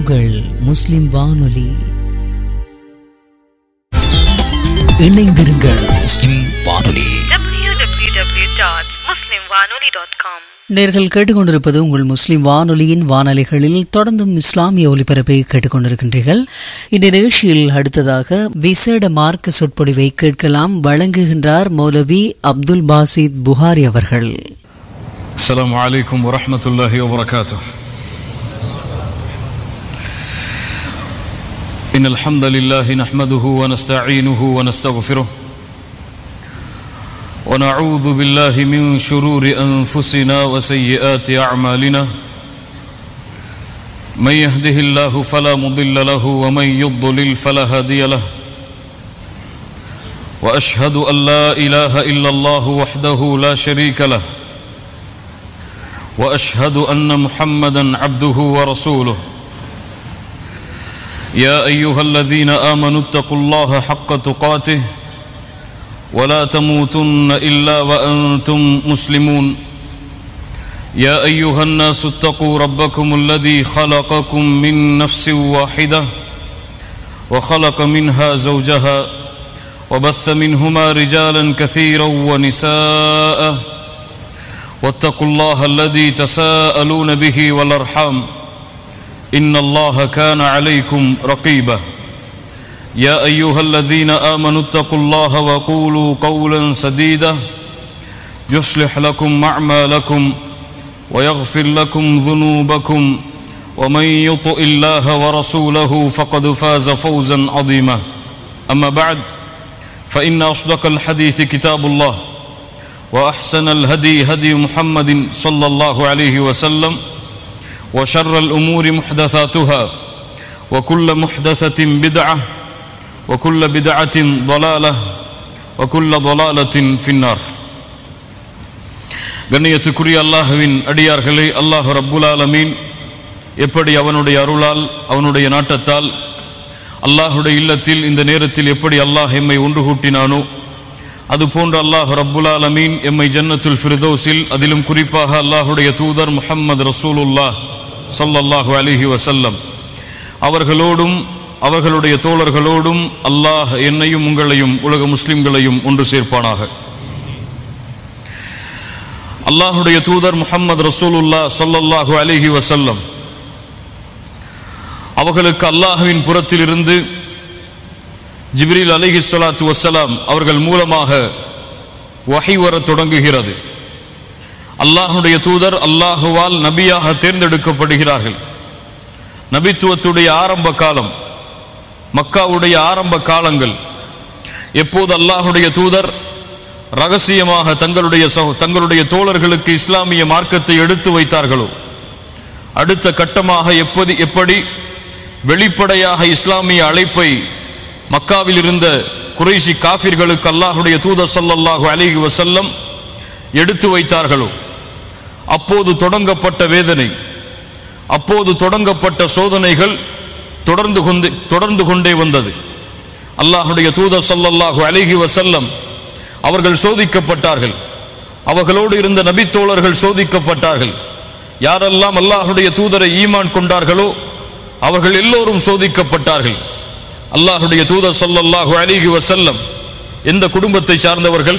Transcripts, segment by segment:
உங்கள் முஸ்லிம் வானொலி இணைந்திருங்கள் முஸ்லிம் வானொலி www.muslimwanoli.com நேர்கள் கேட்டுக்கொண்டிருப்பது உங்கள் முஸ்லிம் வானொலியின் வானொலிகளில் தொடர்ந்தும் இஸ்லாமிய ஒலிபரப்பை கேட்டுக்கொண்டிருக்கின்றீர்கள் இந்த நிகழ்ச்சியில் அடுத்ததாக விசேட மார்க்க சொற்பொழிவை கேட்கலாம் வழங்குகின்றார் மௌலவி அப்துல் பாசித் புகாரி அவர்கள் السلام عليكم ورحمة الله وبركاته إن الحمد لله نحمده ونستعينه ونستغفره ونعوذ بالله من شرور أنفسنا وسيئات أعمالنا من يهده الله فلا مضل له ومن يضلل فلا هادي له وأشهد أن لا إله إلا الله وحده لا شريك له واشهد ان محمدا عبده ورسوله يا ايها الذين امنوا اتقوا الله حق تقاته ولا تموتن الا وانتم مسلمون يا ايها الناس اتقوا ربكم الذي خلقكم من نفس واحده وخلق منها زوجها وبث منهما رجالا كثيرا ونساء واتقوا الله الذي تساءلون به والارحام ان الله كان عليكم رقيبا يا ايها الذين امنوا اتقوا الله وقولوا قولا سديدا يصلح لكم اعمالكم ويغفر لكم ذنوبكم ومن يطع الله ورسوله فقد فاز فوزا عظيما اما بعد فان اصدق الحديث كتاب الله واحسن الهدي هدي محمد صلى الله عليه وسلم وشر الامور محدثاتها وكل محدثه بدعه وكل بدعه ضلاله وكل ضلاله في النار கண்ணியத்துக்குரிய அல்லாஹுவின் அடியார்களே அல்லாஹ் ரப்புல் ஆலமீன் எப்படி அவனுடைய அருளால் அவனுடைய நாட்டத்தால் அல்லாஹுடைய இல்லத்தில் இந்த நேரத்தில் எப்படி அல்லாஹ் எம்மை ஒன்று கூட்டினானோ அதுபோன்று அல்லாஹ் ரப்புல் ஆலமீன் எம்மை ஜன்னத்துல் ஃபிர்தௌஸில் அதிலும் குறிப்பாக அல்லாஹுடைய தூதர் முஹம்மது ரசூலுல்லாஹ் ஸல்லல்லாஹு அலைஹி வஸல்லம் அவர்களோடும் அவர்களுடைய தோழர்களோடும் அல்லாஹ் என்னையும் உங்களையும் உலக முஸ்லிம்களையும் ஒன்று சேர்ப்பானாக அல்லாஹுடைய தூதர் முஹம்மது ரசூலுல்லாஹ் ஸல்லல்லாஹு அலைஹி வஸல்லம் அவர்களுக்கு அல்லாஹுவின் புறத்திலிருந்து ஜிப்ரீல் அலிஹி ஸலாத்து வசலாம் அவர்கள் மூலமாக வஹி வர தொடங்குகிறது அல்லாஹுடைய தூதர் அல்லாஹுவால் நபியாக தேர்ந்தெடுக்கப்படுகிறார்கள் நபித்துவத்துடைய ஆரம்ப காலம் மக்காவுடைய ஆரம்ப காலங்கள் எப்போது அல்லாஹுடைய தூதர் ரகசியமாக தங்களுடைய சகோ- தங்களுடைய தோழர்களுக்கு இஸ்லாமிய மார்க்கத்தை எடுத்து வைத்தார்களோ அடுத்த கட்டமாக எப்போது எப்படி வெளிப்படையாக இஸ்லாமிய அழைப்பை மக்காவில் இருந்த குறைஷி காஃபிர்களுக்கு அல்லாஹுடைய தூதர் ஸல்லல்லாஹு அலைஹி வஸல்லம் எடுத்து வைத்தார்களோ அப்போது தொடங்கப்பட்ட வேதனை அப்போது தொடங்கப்பட்ட சோதனைகள் தொடர்ந்து கொண்டு தொடர்ந்து கொண்டே வந்தது அல்லாஹுடைய தூதர் ஸல்லல்லாஹு அலைஹி வஸல்லம் அவர்கள் சோதிக்கப்பட்டார்கள் அவர்களோடு இருந்த நபித்தோழர்கள் சோதிக்கப்பட்டார்கள் யாரெல்லாம் அல்லாஹுடைய தூதரை ஈமான் கொண்டார்களோ அவர்கள் எல்லோரும் சோதிக்கப்பட்டார்கள் அல்லாஹுடைய தூதர் ஸல்லல்லாஹு அலைஹி வஸல்லம் எந்த குடும்பத்தை சார்ந்தவர்கள்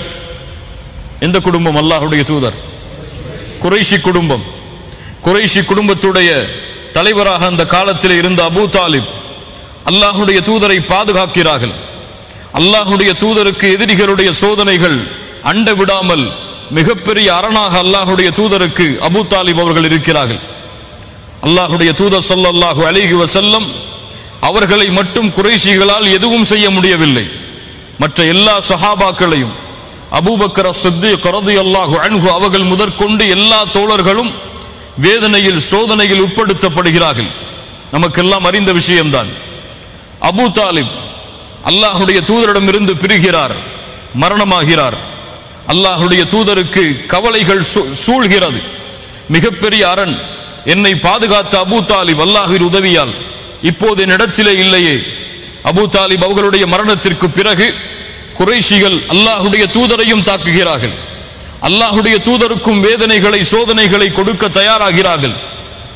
எந்த குடும்பம் அல்லாஹுடைய தூதர் குறைஷி குடும்பம் குறைஷி குடும்பத்துடைய தலைவராக அந்த காலத்தில் இருந்த அபூ தாலிப் அல்லாஹுடைய தூதரை பாதுகாக்கிறார்கள் அல்லாஹுடைய தூதருக்கு எதிரிகளுடைய சோதனைகள் அண்ட விடாமல் மிகப்பெரிய அரணாக அல்லாஹுடைய தூதருக்கு அபூ தாலிப் அவர்கள் இருக்கிறார்கள் அல்லாஹுடைய தூதர் ஸல்லல்லாஹு அலைஹி வஸல்லம் அவர்களை மட்டும் குறைஷிகளால் எதுவும் செய்ய முடியவில்லை மற்ற எல்லா சஹாபாக்களையும் அபூபக்கர் சித்திக் ரலியல்லாஹு அன்ஹு அவர்கள் முதற்கொண்டு எல்லா தோழர்களும் வேதனையில் சோதனையில் உட்படுத்தப்படுகிறார்கள் நமக்கெல்லாம் அறிந்த விஷயம்தான் அபூ தாலிப் அல்லாஹுடைய தூதரிடமிருந்து பிரிகிறார் மரணமாகிறார் அல்லாஹுடைய தூதருக்கு கவலைகள் சூ- சூழ்கிறது மிகப்பெரிய அரண் என்னை பாதுகாத்த அபூ தாலிப் அல்லாஹ்வின் உதவியால் இப்போது என்னிடத்திலே இல்லையே அபூ தாலிப் அவர்களுடைய மரணத்திற்கு பிறகு குறைஷிகள் அல்லாஹுடைய தூதரையும் தாக்குகிறார்கள் அல்லாஹுடைய தூதருக்கும் வேதனைகளை சோதனைகளை கொடுக்க தயாராகிறார்கள்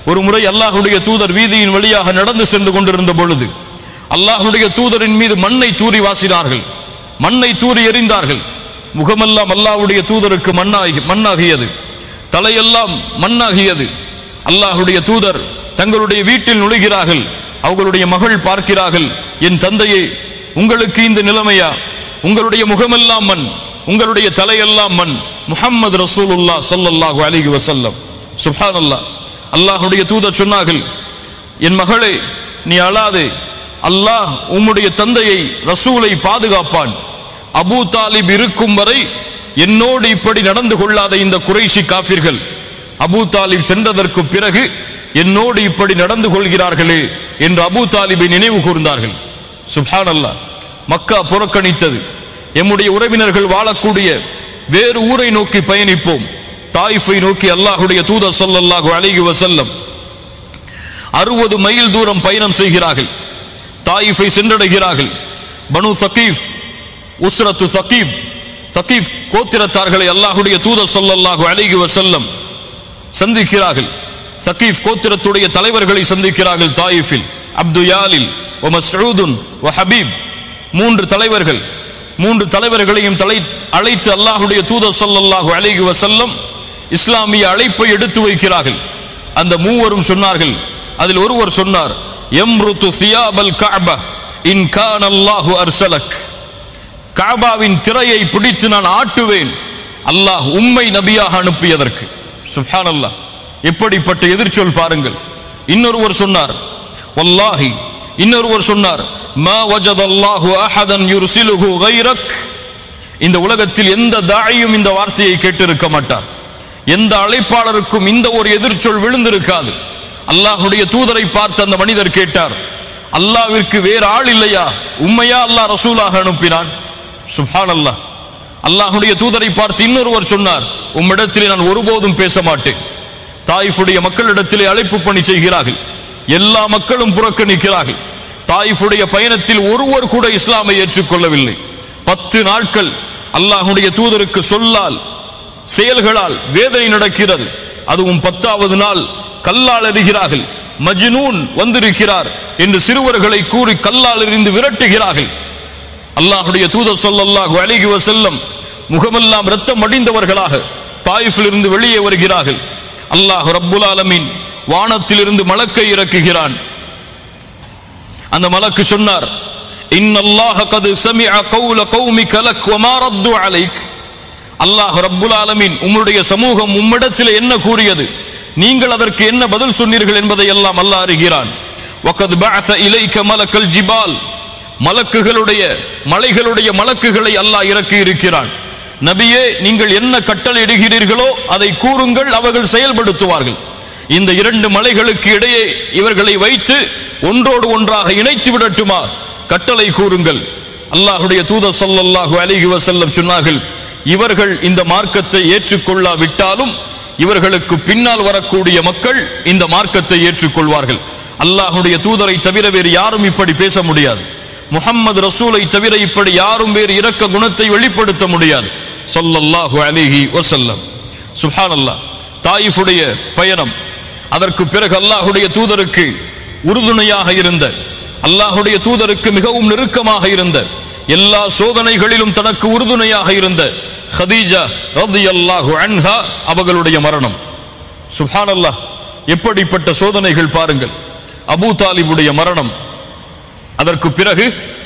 ஒரு முறை அல்லாஹுடைய தூதர் வீதியின் வழியாக நடந்து சென்று கொண்டிருந்த பொழுது அல்லாஹுடைய தூதரின் மீது மண்ணை தூறி வாசினார்கள் மண்ணை தூறி எறிந்தார்கள் முகமெல்லாம் அல்லாஹ்வுடைய தூதருக்கு மண்ணாகி மண்ணாகியது தலையெல்லாம் மண்ணாகியது அல்லாஹுடைய தூதர் தங்களுடைய வீட்டில் நுழைகிறார்கள் அவர்களுடைய மகள் பார்க்கிறார்கள் என் தந்தையே உங்களுக்கு இந்த நிலைமையா உங்களுடைய முகமெல்லாம் மண் உங்களுடைய தலையெல்லாம் மண் முஹம்மது ரசூலுல்லா ஸல்லல்லாஹு அலைஹி வஸல்லம் சுப்ஹானல்லாஹ் அல்லாஹ்வுடைய தூதர் சொன்னார்கள் என் மகளே நீ அழாதே அல்லாஹ் உம்முடைய தந்தையை ரசூலை பாதுகாப்பான் அபூ தாலிப் இருக்கும் வரை என்னோடு இப்படி நடந்து கொள்ளாத இந்த குறைஷி காஃபிர்கள் அபூ தாலிப் சென்றதற்கு பிறகு என்னோடு இப்படி நடந்து கொள்கிறார்களே என்று அபூ தாலிபை நினைவு கூர்ந்தார்கள் சுப்ஹானல்லாஹ் மக்கா புறக்கணித்தது எம்முடைய உறவினர்கள் வாழக்கூடிய வேறு ஊரை நோக்கி பயணிப்போம் தாயிஃபை நோக்கி அல்லாஹுடைய தூதர் ஸல்லல்லாஹு அலைஹி வஸல்லம் அறுபது மைல் தூரம் பயணம் செய்கிறார்கள் தாயிஃபை சென்றடைகிறார்கள் பனு தகீஃப் உஸ்ரத்து தகீப் தகீப் கோத்திரத்தார்களை அல்லாஹுடைய தூதர் ஸல்லல்லாஹு அலைஹி வஸல்லம் சந்திக்கிறார்கள் தகீப் கோத்திரத்துடைய தலைவர்களை சந்திக்கிறார்கள் தாயிஃபில் அப்து யாலில் ஒ மஸ்ஊதுன் ஒ ஹபீப் மூன்று தலைவர்கள் மூன்று தலைவர்களையும் தலை அழைத்து அல்லாஹுடைய தூதர் ஸல்லல்லாஹு அலைஹி வஸல்லம் இஸ்லாமிய அழைப்பை எடுத்து வைக்கிறார்கள் அந்த மூவரும் சொன்னார்கள் அதில் ஒருவர் சொன்னார் எம்ருத்து சியாபல் கஅபா இன் கான் அல்லாஹு அர்சலக் காபாவின் திரையை பிடித்து நான் ஆட்டுவேன் அல்லாஹ் உம்மை நபியாக அனுப்பியதற்கு சுப்ஹானல்லாஹ் எப்படிப்பட்ட எதிர்ச்சொல் பாருங்கள் இன்னொருவர் சொன்னார் வல்லாஹி இன்னொருவர் சொன்னார் மா வஜதல்லாஹு அஹதன் யுர்சிலுஹு கைரக் இந்த உலகத்தில் எந்த தாயும் இந்த வார்த்தையை கேட்டிருக்க மாட்டார் எந்த அழைப்பாளருக்கும் இந்த ஒரு எதிர்ச்சொல் விழுந்திருக்காது அல்லாஹுடைய தூதரை பார்த்து அந்த மனிதர் கேட்டார் அல்லாவிற்கு வேறு ஆள் இல்லையா உண்மையா அல்லாஹ் ரசூலாக அனுப்பினான் சுப்ஹான் அல்லாஹ் அல்லாஹுடைய தூதரை பார்த்து இன்னொருவர் சொன்னார் உம்மிடத்திலே நான் ஒருபோதும் பேச மாட்டேன் தாயிஃபுடைய மக்களிடத்திலே அழைப்பு பணி செய்கிறார்கள் எல்லா மக்களும் புறக்கணிக்கிறார்கள் தாயிஃபுடைய பயணத்தில் ஒருவர் கூட இஸ்லாமை ஏற்றுக்கொள்ளவில்லை பத்து நாட்கள் அல்லாஹுடைய தூதருக்கு சொல்லால் செயல்களால் வேதனை நடக்கிறது அதுவும் பத்தாவது நாள் கல்லால் எறிகிறார்கள் மஜ்னூன் வந்திருக்கிறார் என்று சிறுவர்களை கூறி கல்லால் எறிந்து விரட்டுகிறார்கள் அல்லாஹுடைய தூதர் ஸல்லல்லாஹு அலைஹி வஸல்லம் முகமெல்லாம் ரத்தம் அடிந்தவர்களாக தாயிஃபில் இருந்து வெளியே வருகிறார்கள் அல்லாஹ் ரப்புல் ஆலமீன் வானத்திலிருந்து மலக்கை இறக்குகிறான் அந்த மலக்கு சொன்னார் இன்னல்லாஹ கது சமிஅ கௌல கௌமிக லக் வமா ரத்து அலைக் அல்லாஹ் ரப்புல் ஆலமீன் உம்முடைய சமூகம் உம்மிடத்தில் என்ன கூறியது நீங்கள் அதற்கு என்ன பதில் சொன்னீர்கள் என்பதை எல்லாம் அல்லாஹ் அறிகிறான் வகத் பஅஸ இலைக மலக்கல் ஜிபால் மலக்குகளுடைய மலைகளுடைய மலக்குகளை அல்லாஹ் இறக்கி இருக்கிறான் நபியே நீங்கள் என்ன கட்டளை இடுகிறீர்களோ அதை கூறுங்கள் அவர்கள் செயல்படுத்துவார்கள் இந்த இரண்டு மலைகளுக்கு இடையே இவர்களை வைத்து ஒன்றோடு ஒன்றாக இணைத்து விடட்டுமா கட்டளை கூறுங்கள் அல்லாஹுடைய தூதர் ஸல்லல்லாஹு அலைஹி வஸல்லம் சொன்னார்கள் இவர்கள் இந்த மார்க்கத்தை ஏற்றுக்கொள்ளாவிட்டாலும் இவர்களுக்கு பின்னால் வரக்கூடிய மக்கள் இந்த மார்க்கத்தை ஏற்றுக்கொள்வார்கள் அல்லாஹுடைய தூதரை தவிர வேறு யாரும் இப்படி பேச முடியாது முஹம்மது ரசூலை தவிர இப்படி யாரும் வேறு இரக்க குணத்தை வெளிப்படுத்த முடியாது ஸல்லல்லாஹு அலைஹி வஸல்லம் சுப்ஹானல்லாஹ் தாயிஃபுடைய பயணம் அதற்கு பிறகு அல்லாஹுடைய தூதருக்கு உறுதுணையாக இருந்த அல்லாஹுடைய தூதருக்கு மிகவும் நெருக்கமாக இருந்த எல்லா சோதனைகளிலும் தனக்கு உறுதுணையாக இருந்த ஹதீஜா ரதியல்லாஹு அன்ஹா அவர்களுடைய மரணம் சுப்ஹானல்லாஹ் எப்படிப்பட்ட சோதனைகள் பாருங்கள் அபூ தாலிபுடைய மரணம் அதற்கு பிறகு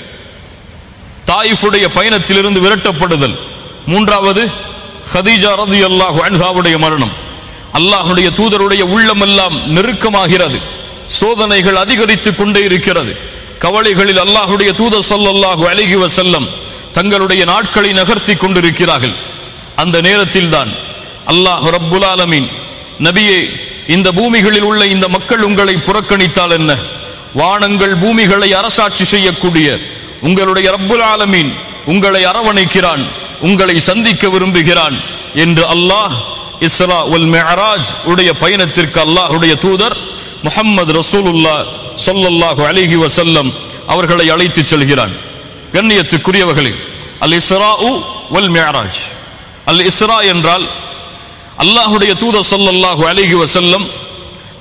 தாயிஃபுடைய பயணத்திலிருந்து விரட்டப்படுதல் மூன்றாவது ஹதீஜா ரதியல்லாஹு அன்ஹாவுடைய மரணம் அல்லாஹுடைய தூதருடைய உள்ளமெல்லாம் நெருக்கமாகிறது சோதனைகள் அதிகரித்துக் கொண்டே இருக்கிறது கவலைகளில் அல்லாஹுடைய தூதர் ஸல்லல்லாஹு அலைஹி வஸல்லம் தங்களுடைய நாட்களை நகர்த்தி கொண்டிருக்கிறார்கள் அந்த நேரத்தில் தான் அல்லாஹ் ரப்புல் ஆலமீன் நபியே இந்த பூமிகளில் உள்ள இந்த மக்கள் உங்களை புறக்கணித்தால் என்ன வானங்கள் பூமிகளை அரசாட்சி செய்யக்கூடிய உங்களுடைய ரப்புல் ஆலமீன் உங்களை அரவணைக்கிறான் உங்களை சந்திக்க விரும்புகிறான் என்று அல்லாஹ் இஸ்ரா உல் மிஅராஜ் உடைய பயணத்திற்கு அல்லாஹ்வுடைய தூதர் முஹம்மது ரசூலுல்லா ஸல்லல்லாஹு அலைஹி வஸல்லம் அவர்களை அழைத்துச் செல்கிறான் கண்ணியத்துக்குரியவர்களே அல் இஸ்ரா வல் மிஅராஜ் அல் இஸ்ரா என்றால் அல்லாஹுடைய தூதர் ஸல்லல்லாஹு அலைஹி வஸல்லம்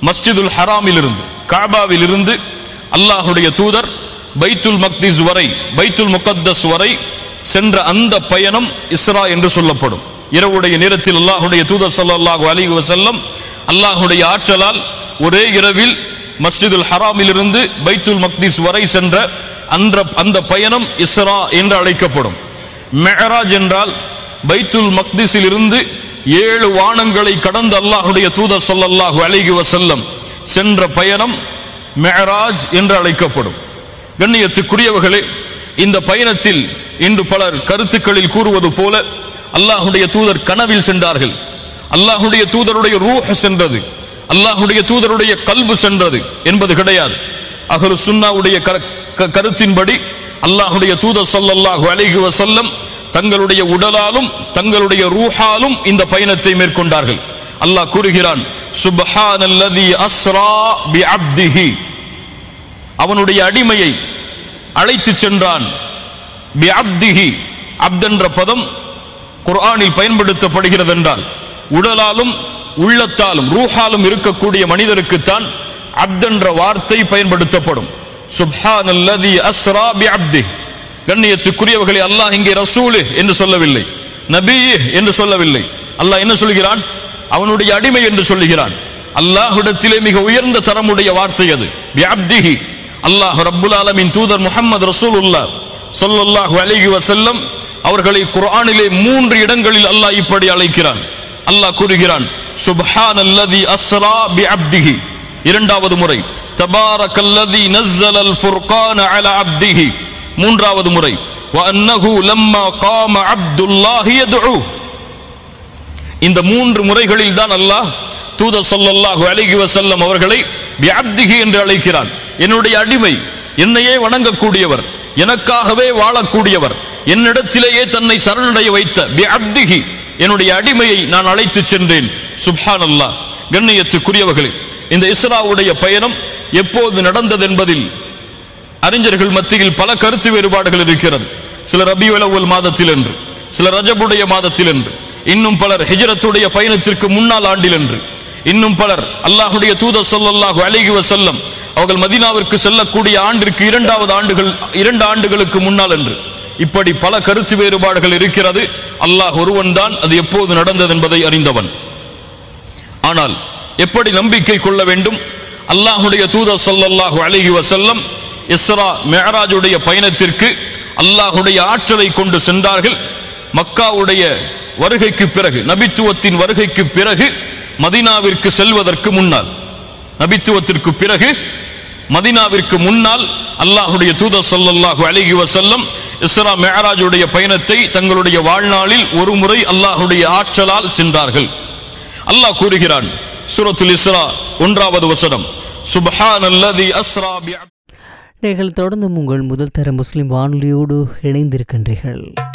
மஸ்ஜிதுல் ஹராமிலிருந்து காபாவிலிருந்து அல்லாஹுடைய தூதர் பைத்துல் மக்திஸ் வரை பைத்துல் முகத்தஸ் வரை சென்ற அந்த பயணம் இஸ்ரா என்று சொல்லப்படும் இரவுடைய நேரத்தில் அல்லாஹுடைய தூதர் ஸல்லல்லாஹு அலைஹி வஸல்லம் அல்லாஹுடைய ஆற்றலால் ஒரே இரவில் மஸ்ஜிதுல் ஹராமிலிருந்து பைத்துல் மக்திஸ் வரை சென்ற அந்த அந்த பயணம் இஸ்ரா என்று அழைக்கப்படும் மெஹராஜ் என்றால் பைத்துல் மக்திஸில் இருந்து ஏழு வானங்களை கடந்து அல்லாஹுடைய தூதர் ஸல்லல்லாஹு அலைஹி வஸல்லம் சென்ற பயணம் மெஹராஜ் என்று அழைக்கப்படும் கண்ணியத்துக்குரியவர்களே இந்த பயணத்தில் இன்று பலர் கருத்துக்களில் கூறுவது போல அல்லாஹுடைய தூதர் கனவில் சென்றார்கள் அல்லாஹுடைய தூதருடைய ரூஹ் சென்றது அல்லாஹுடைய தூதருடைய கல்பு சென்றது என்பது கிடையாது அகரு சுன்னாவுடைய கர- க- கருத்தின்படி அல்லாஹுடைய தூதர் ஸல்லல்லாஹு அலைஹி வஸல்லம் தங்களுடைய உடலாலும் தங்களுடைய ரூஹாலும் இந்த பயணத்தை மேற்கொண்டார்கள் அல்லாஹ் கூறுகிறான் சுப்ஹானல்லதி அஸ்ரா பிஅப்திஹி அவனுடைய அடிமையை அழைத்து சென்றான் பிஅப்திஹி அப்த் என்ற பதம் குர்ஆனில் பயன்படுத்தப்படுகிறது என்றால் உடலாலும் உள்ளத்தாலும் ரூஹாலும் இருக்கக்கூடிய மனிதருக்குத்தான் அப்த் என்ற வார்த்தை பயன்படுத்தப்படும் சுப்ஹானல்லதி அஸ்ரா பிஅப்திஹி கண்ணியத்துக்குரியவர்களை அல்லாஹ் இங்கே ரசூலு என்று சொல்லவில்லை நபி என்று சொல்லவில்லை அல்லாஹ் என்ன சொல்கிறான் அவனுடைய அடிமை என்று சொல்லுகிறான் அல்லாஹ்விடத்திலே மிக உயர்ந்த தரமுடைய வார்த்தை அது பிஅப்திஹி அல்லாஹ் ரப்புல் ஆலமின் தூதர் முஹம்மது ரசூலுல்லாஹ் ஸல்லல்லாஹு அலைஹி வஸல்லம் அவர்களை குர்ஆனிலே மூன்று இடங்களில் அல்லாஹ் இப்படி அழைக்கிறான் அல்லாஹ் கூறுகிறான் சுப்ஹானல்லதி அஸ்ரா பிஅப்திஹி இரண்டாவது முறை தபாரக்கல்லதி நஸ்ஸலல் ஃபுர்கான அலா அப்திஹி மூன்றாவது முறை وأنه لما قام عبد الله يدعو இந்த மூன்று முறைகளில் தான் அல்லாஹ் தூதர் ஸல்லல்லாஹு அலைஹி வஸல்லம் அவர்களை பிஅப்திஹி என்று அழைக்கிறான் என்னுடைய அடிமை என்னையே வணங்கக்கூடியவர் எனக்காகவே வாழக்கூடியவர் என்னிடத்திலேயே தன்னை சரணடைய வைத்த பிஅப்திஹி என்னுடைய அடிமையை நான் அழைத்து சென்றேன் சுப்ஹானல்லாஹ் கண்ணியத்துக்குரியவர்களே இந்த இஸ்ராவுடைய பயணம் எப்போது நடந்தது என்பதில் அறிஞர்கள் மத்தியில் பல கருத்து வேறுபாடுகள் இருக்கிறது சில ரபியுல் அவ்வல் மாதத்தில் என்று சில ரஜபுடைய மாதத்தில் என்று இன்னும் பலர் ஹிஜ்ரத்துடைய பயணத்திற்கு முன்னாள் ஆண்டில் என்று இன்னும் பலர் அல்லாஹுடைய தூதர் ஸல்லல்லாஹு அலைஹி வஸல்லம் அவர்கள் மதீனாவிற்கு செல்லக்கூடிய ஆண்டிற்கு இரண்டாவது ஆண்டுகள் இரண்டு ஆண்டுகளுக்கு முன்னால் என்று இப்படி பல கருத்து வேறுபாடுகள் இருக்கிறது அல்லாஹ் ஒருவன் தான் அது எப்போது நடந்தது என்பதை அறிந்தவன் ஆனால் எப்படி நம்பிக்கை கொள்ள வேண்டும் அல்லாஹுடைய தூதர் ஸல்லல்லாஹு அலைஹி வஸல்லம் இஸ்ரா மிஅராஜுடைய பயணத்திற்கு அல்லாஹுடைய ஆற்றலை கொண்டு சென்றார்கள் மக்காவுடைய வருகைக்கு பிறகு நபித்துவத்தின் வருகைக்கு பிறகு மதீனாவிற்கு செல்வதற்கு முன்னால் நபித்துவத்திற்கு பிறகு மதீனாவிற்கு முன்னால் அல்லாஹுடைய தூதர் ஸல்லல்லாஹு அலைஹி வஸல்லம் இஸ்ரா மிஅராஜுடைய பயணத்தை தங்களுடைய வாழ்நாளில் ஒரு முறை அல்லாஹுடைய ஆற்றலால் சென்றார்கள் அல்லாஹ் கூறுகிறான் சூரத்துல் இஸ்ரா ஒன்றாவது வசனம் சுப்ஹானல்லதி அஸ்ரா பி நீங்கள் தொடர்ந்தும் உங்கள் முதல் தர முஸ்லிம் வானொலியோடு இணைந்திருக்கின்றீர்கள்